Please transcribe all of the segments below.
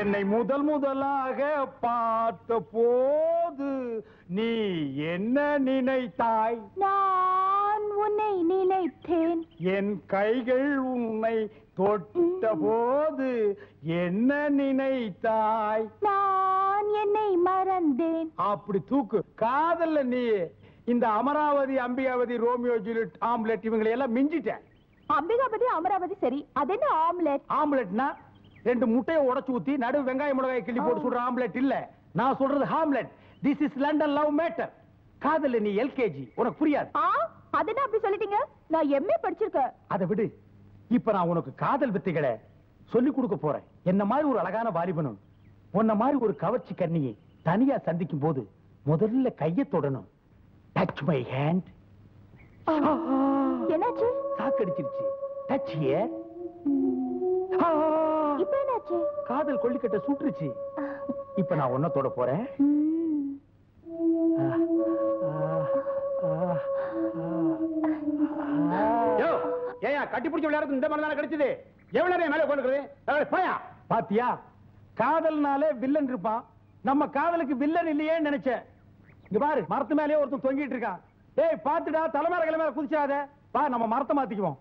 என்னை முதல் முதலாக பார்த்த போது நீ என்ன நினைத்தாய் நான் உன்னை நினைத்தேன் என் கைகள் உன்னை தொட்ட போது என்ன நினைத்தாய் நான் என்னை மறந்தேன் அப்படி தூக்கு காதல்ல நீ இந்த Amaravathi Ambikavathi Romeo Juliet omelette இவங்களை எல்லாம் மிஞ்சிட்டேன் அம்பிகாபதி அமராவதி சரி அது என்ன ஆம்லெட் ஆம்லெட்னா ரெண்டு முட்டையை உடைச்சு ஊத்தி நடு வெங்காய மிளகாய் கிள்ளி போட்டு சுடுற ஆம்லெட் இல்ல நான் சொல்றது Hamlet this is London love matter காதல்ல நீ எல்கேஜி உனக்கு புரியாது ஆ அது என்ன அப்படி சொல்லிட்டீங்க நான் எம்ஏ படிச்சிருக்கேன் அதை விடு இப்ப நான் உனக்கு காதல் வித்தைகளை சொல்லி கொடுக்க போறேன் என்ன மாதிரி ஒரு அழகான வாலிபனும் உன்ன மாதிரி ஒரு கவர்ச்சி கண்ணியை தனியா சந்திக்கும் போது முதல்ல கையை தொடணும் டச் மை ஹேண்ட் என்னாச்சு சாக்கடிச்சிருச்சு டச் ஏர் இப்ப என்னாச்சு காதல் கொல்லிக்கட்ட சுட்டுருச்சு இப்ப நான் உன்ன தொட போறேன் ம். ஏயா கட்டி பிடிச்ச விளையாடுறது இந்த மாதிரி தானே கிடைச்சது எவ்வளவு நேரம் மேல கொண்டு போயா பாத்தியா காதல்னாலே வில்லன் இருப்பான் நம்ம காதலுக்கு வில்லன் இல்லையேன்னு நினைச்சேன் இங்க பாரு மரத்து மேலயே ஒருத்தன் தொங்கிட்டு இருக்கான் ஏய் பாத்துடா தலைமறை கிளம்ப குதிச்சாத வா நம்ம மரத்தை மாத்திக்குவோம்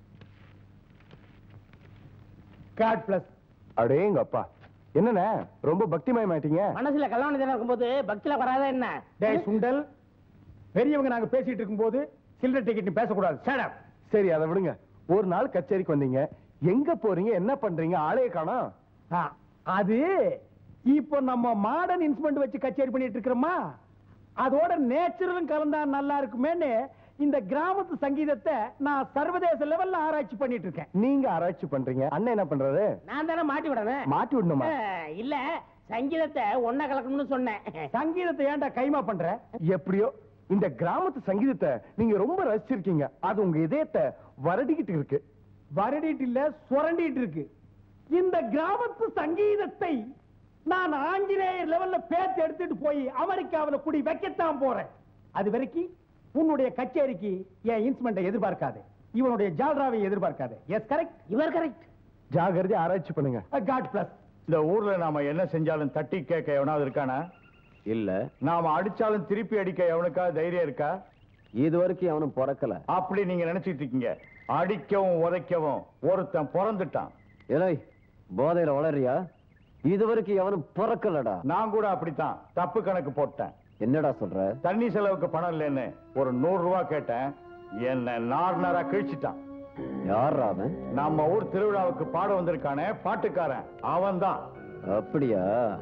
காட் பிளஸ் அடேங்க அப்பா என்னண்ணே ரொம்ப பக்திமயமாயிட்டீங்க மனசுல கல்யாண தினம் இருக்கும்போது பக்தியில வராதா என்ன டேய் சுண்டல் பெரியவங்க நாங்க பேசிட்டு இருக்கும்போது சில்லறை டிக்கெட் பேசக்கூடாது சேடம் சரி அதை விடுங்க ஒரு நாள் கச்சேரிக்கு வந்தீங்க எங்க போறீங்க என்ன பண்றீங்க ஆளைய காணோம் ஆ, அது இப்போ நம்ம மாடர்ன் இன்ஸ்ட்ருமெண்ட் வச்சு கச்சேரி பண்ணிட்டு இருக்கிறோமா அதோட நேச்சுரலும் கலந்தா நல்லா இருக்குமேன்னு இந்த கிராமத்து சங்கீதத்தை நான் சர்வதேச லெவல்ல ஆராய்ச்சி பண்ணிட்டு இருக்கேன் நீங்க ஆராய்ச்சி பண்றீங்க அண்ணன் என்ன பண்றாரு நான் தானே மாட்டி விடணும் மாட்டி விடணுமா அஹ், இல்ல சங்கீதத்தை ஒன்ன கலக்கணும்னு சொன்னேன் சங்கீதத்தை ஏன்டா கைமா பண்ற எப்படியோ இந்த கிராமத்து சங்கீதத்தை நீங்க ரொம்ப ரசிச்சிருக்கீங்க அது உங்க இதயத்தை வரடிக்கிட்டு இருக்கு வருடிட்டு இல்ல சுரண்டிட்டு இருக்கு இந்த கிராமத்து சங்கீதத்தை நான் ஆஞ்சநேயர் லெவல்ல பேத்து எடுத்துட்டு போய் அமெரிக்காவுல குடி வைக்கத்தான் போறேன் அது வரைக்கும் உன்னுடைய கச்சேரிக்கு என் இன்ஸ்ட்ருமெண்ட்டை எதிர்பார்க்காது இவனுடைய ஜால்ராவை எதிர்பார்க்காது எஸ் கரெக்ட் இவர் கரெக்ட் ஜாகிரதை ஆராய்ச்சி பண்ணுங்க காட் பிளஸ் இந்த ஊர்ல நாம என்ன செஞ்சாலும் தட்டி கேட்க எவனாவது இருக்கானா இல்ல நாம அடிச்சாலும் திருப்பி அடிக்க எவனுக்கா தைரியம் இருக்கா இது வரைக்கும் அவனும் பிறக்கல அப்படி நீங்க நினைச்சிட்டு இருக்கீங்க அடிக்கவும் உதைக்கவும் ஒருத்தன் பிறந்துட்டான் ஏய் போதையில வளரியா இது வரைக்கும் எவனும் பிறக்கலடா நான் கூட அப்படித்தான் தப்பு கணக்கு போட்டேன் என்னடா சொல்ற தண்ணி செலவுக்கு பணம் இல்லைன்னு ஒரு நூறு ரூபாய் கேட்டேன் என்ன நார் நாரா கிழிச்சிட்டான் யாரா அவன் நம்ம ஊர் திருவிழாவுக்கு பாட வந்திருக்கானே பாட்டுக்காரன் அவன்தான் அப்படியா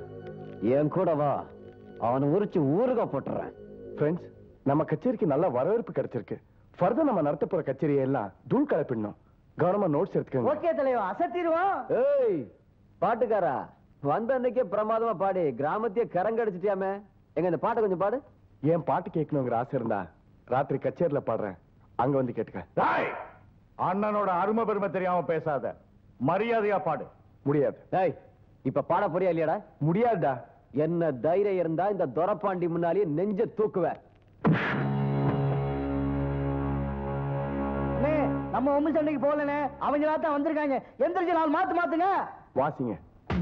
என் கூட வா அவனை உரிச்சு ஊருகா போட்டுறேன் ஃப்ரெண்ட்ஸ் நம்ம கச்சேரிக்கு நல்ல வரவேற்பு கிடைச்சிருக்கு ஃபர்தர் நம்ம நடத்த போற கச்சேரியை எல்லாம் தூள் கலப்பிடணும் கவனமா நோட்ஸ் எடுத்துக்கோங்க ஓகே தலைவா அசத்திடுவோம் ஏய் பாட்டுக்காரா வந்த அன்னைக்கே பிரமாதமா பாடி கிராமத்தையே கரங்கடிச்சிட்டியாமே எங்க இந்த பாட்டை கொஞ்சம் பாடு என் பாட்டு கேட்கணுங்கிற ஆசை இருந்தா ராத்திரி கச்சேரியில பாடுறேன் அங்க வந்து கேட்டுக்க டேய், அண்ணனோட அருமை பெருமை தெரியாம பேசாத மரியாதையா பாடு முடியாது ஏய் இப்ப பாட போறியா இல்லையாடா முடியாதுடா என்ன தைரியம் இருந்தா இந்த துரப்பாண்டி முன்னாலேயே நெஞ்ச தூக்குவேன் நம்ம ஒம்மு சண்டைக்கு போகலனே அவங்களா தான் வந்திருக்காங்க எந்திரிச்சு நாலு மாத்து மாத்துங்க வாசிங்க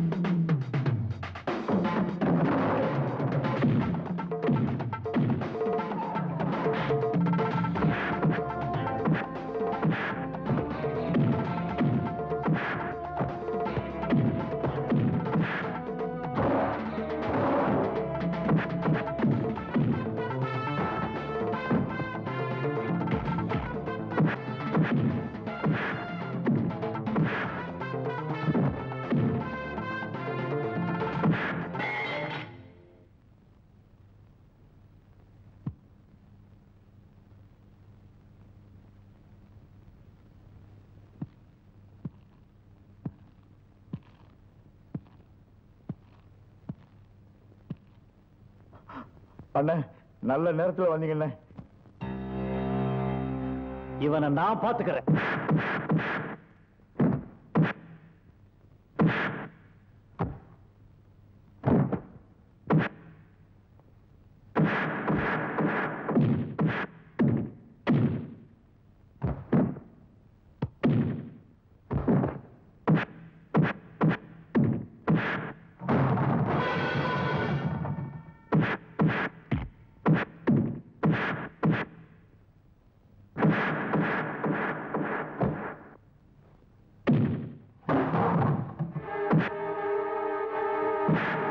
அண்ணே நல்ல நேரத்துல வந்தீங்கண்ணே இவனை நான் பாத்துக்கிறேன்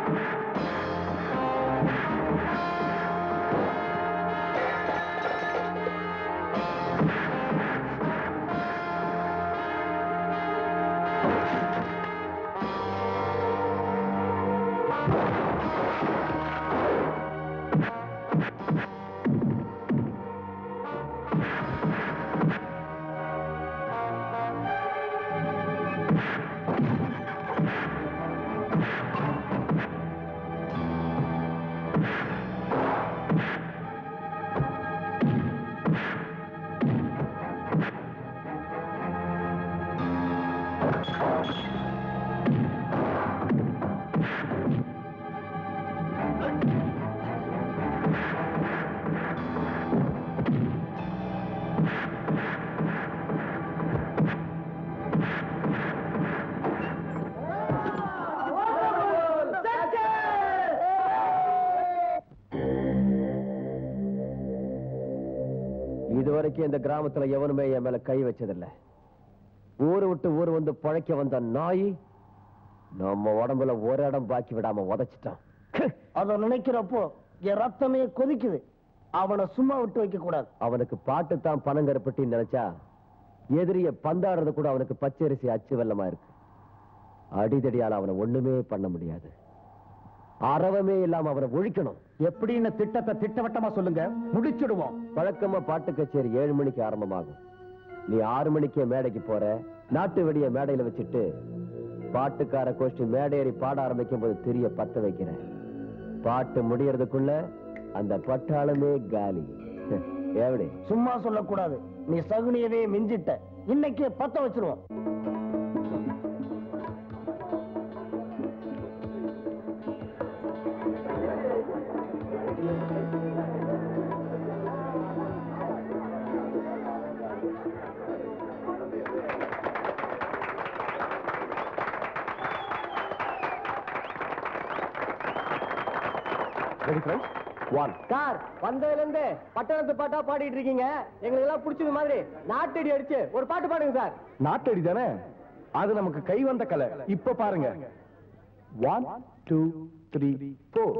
இதுவரைக்கும் இந்த கிராமத்துல எவனுமே என் மேல கை வச்சதில்ல ஊரு விட்டு ஊர் வந்து பழைக்க வந்த நாய் நம்ம உடம்புல ஒரு இடம் பாக்கி விடாம உதைச்சிட்டான் அத நினைக்கிறப்போ என் ரத்தமே கொதிக்குது அவனை சும்மா விட்டு வைக்க கூடாது அவனுக்கு பாட்டு தான் பணம் கருப்பட்டின்னு நினைச்சா எதிரிய பந்தாடுறது கூட அவனுக்கு பச்சரிசி அச்சு வெள்ளமா இருக்கு அடிதடியால அவனை ஒண்ணுமே பண்ண முடியாது அறவமே இல்லாம அவனை ஒழிக்கணும் எப்படின்னு திட்டத்தை திட்டவட்டமா சொல்லுங்க முடிச்சிடுவோம் வழக்கமா பாட்டு கச்சேரி ஏழு மணிக்கு ஆரம்பமாகும் நீ ஆறு மணிக்கே மேடைக்கு போற நாட்டு வெடிய மேடையில வச்சுட்டு பாட்டுக்கார கோஷ்டி மேடையேறி பாட ஆரம்பிக்கும் போது திரிய பத்த வைக்கிற பாட்டு முடியறதுக்குள்ள அந்த பட்டாளமே காலி எப்படி சும்மா சொல்லக்கூடாது நீ சகுனியவே மிஞ்சிட்ட இன்னைக்கு பத்த வச்சிருவோம் ரெடி ஃப்ரெண்ட்ஸ் ஒன் சார் வந்ததுல இருந்து பட்டணத்து பாட்டா பாடிட்டு இருக்கீங்க எங்களுக்கு எல்லாம் பிடிச்சது மாதிரி நாட்டடி அடிச்சு ஒரு பாட்டு பாடுங்க சார் நாட்டடி தானே அது நமக்கு கை வந்த கலை இப்ப பாருங்க ஒன் டூ த்ரீ ஃபோர்